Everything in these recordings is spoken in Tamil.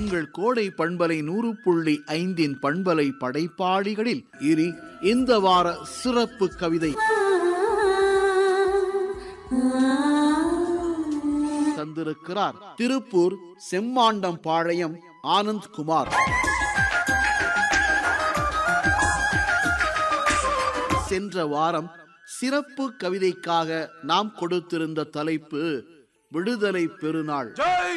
உங்கள் கோடை பண்பலை நூறு புள்ளி ஐந்தின் பண்பலை படைப்பாளிகளில் இனி இந்த வார சிறப்பு கவிதை தந்திருக்கிறார் திருப்பூர் செம்மாண்டம் பாளையம் ஆனந்த் குமார் சென்ற வாரம் சிறப்பு கவிதைக்காக நாம் கொடுத்திருந்த தலைப்பு விடுதலை பெருநாள்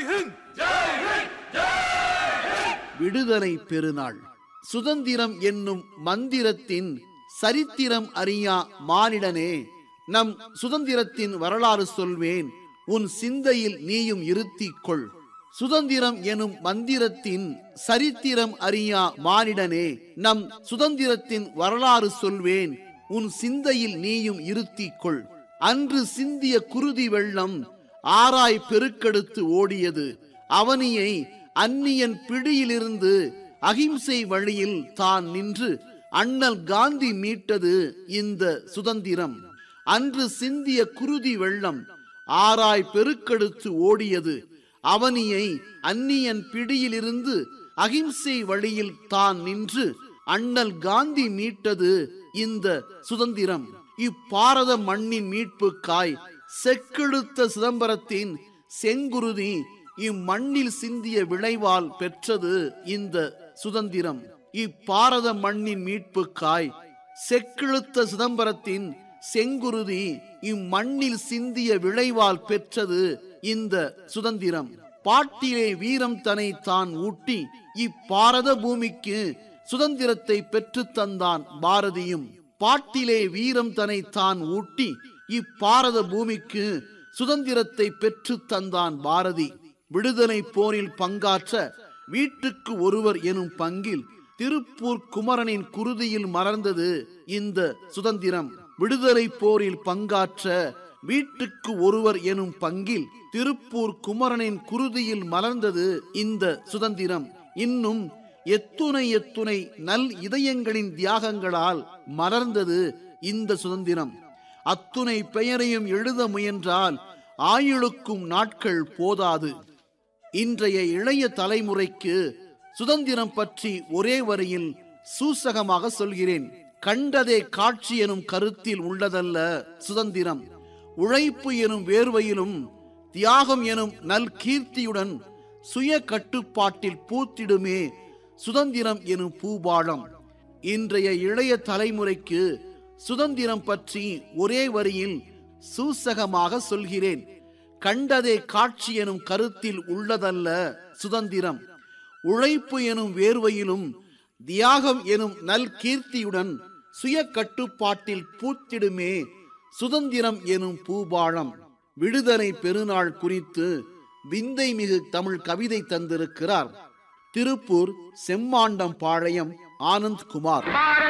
விடுதலை பெருநாள் சுதந்திரம் என்னும் மந்திரத்தின் சரித்திரம் அறியா மானிடனே நம் சுதந்திரத்தின் வரலாறு சொல்வேன் உன் சிந்தையில் நீயும் இருத்திக் கொள் சுதந்திரம் எனும் மந்திரத்தின் சரித்திரம் அறியா மானிடனே நம் சுதந்திரத்தின் வரலாறு சொல்வேன் உன் சிந்தையில் நீயும் இருத்திக் கொள் அன்று சிந்திய குருதி வெள்ளம் ஆராய் பெருக்கெடுத்து ஓடியது அவனியை அந்நியன் பிடியிலிருந்து அகிம்சை வழியில் தான் நின்று அண்ணல் காந்தி மீட்டது இந்த சுதந்திரம் அன்று சிந்திய குருதி வெள்ளம் ஆராய் பெருக்கெடுத்து ஓடியது அவனியை அந்நியன் பிடியிலிருந்து அகிம்சை வழியில் தான் நின்று அண்ணல் காந்தி மீட்டது இந்த சுதந்திரம் இப்பாரத மண்ணின் மீட்புக்காய் செக்கெடுத்த சிதம்பரத்தின் செங்குருதி இம்மண்ணில் சிந்திய விளைவால் பெற்றது இந்த சுதந்திரம் இப்பாரத மண்ணின் மீட்புக்காய் செக்கிழுத்த சிதம்பரத்தின் செங்குருதி இம்மண்ணில் சிந்திய விளைவால் பெற்றது இந்த சுதந்திரம் பாட்டிலே வீரம் தனை தான் ஊட்டி இப்பாரத பூமிக்கு சுதந்திரத்தை பெற்றுத் தந்தான் பாரதியும் பாட்டிலே வீரம் தனை தான் ஊட்டி இப்பாரத பூமிக்கு சுதந்திரத்தை பெற்றுத் தந்தான் பாரதி விடுதலை போரில் பங்காற்ற வீட்டுக்கு ஒருவர் எனும் பங்கில் திருப்பூர் குமரனின் குருதியில் மலர்ந்தது இந்த சுதந்திரம் விடுதலை போரில் பங்காற்ற வீட்டுக்கு ஒருவர் எனும் பங்கில் திருப்பூர் குமரனின் குருதியில் மலர்ந்தது இந்த சுதந்திரம் இன்னும் எத்துணை எத்துணை நல் இதயங்களின் தியாகங்களால் மலர்ந்தது இந்த சுதந்திரம் அத்துணை பெயரையும் எழுத முயன்றால் ஆயுளுக்கும் நாட்கள் போதாது இன்றைய இளைய தலைமுறைக்கு சுதந்திரம் பற்றி ஒரே வரியில் சூசகமாக சொல்கிறேன் கண்டதே காட்சி எனும் கருத்தில் உள்ளதல்ல சுதந்திரம் உழைப்பு எனும் வேர்வையிலும் தியாகம் எனும் நல் கீர்த்தியுடன் சுய கட்டுப்பாட்டில் பூத்திடுமே சுதந்திரம் எனும் பூபாலம் இன்றைய இளைய தலைமுறைக்கு சுதந்திரம் பற்றி ஒரே வரியில் சூசகமாக சொல்கிறேன் கண்டதே காட்சி எனும் கருத்தில் உள்ளதல்ல சுதந்திரம் உழைப்பு எனும் வேர்வையிலும் தியாகம் எனும் நல் கீர்த்தியுடன் சுய கட்டுப்பாட்டில் பூத்திடுமே சுதந்திரம் எனும் பூபாழம் விடுதலை பெருநாள் குறித்து விந்தை மிகு தமிழ் கவிதை தந்திருக்கிறார் திருப்பூர் செம்மாண்டம் பாளையம் ஆனந்த் குமார் பாரத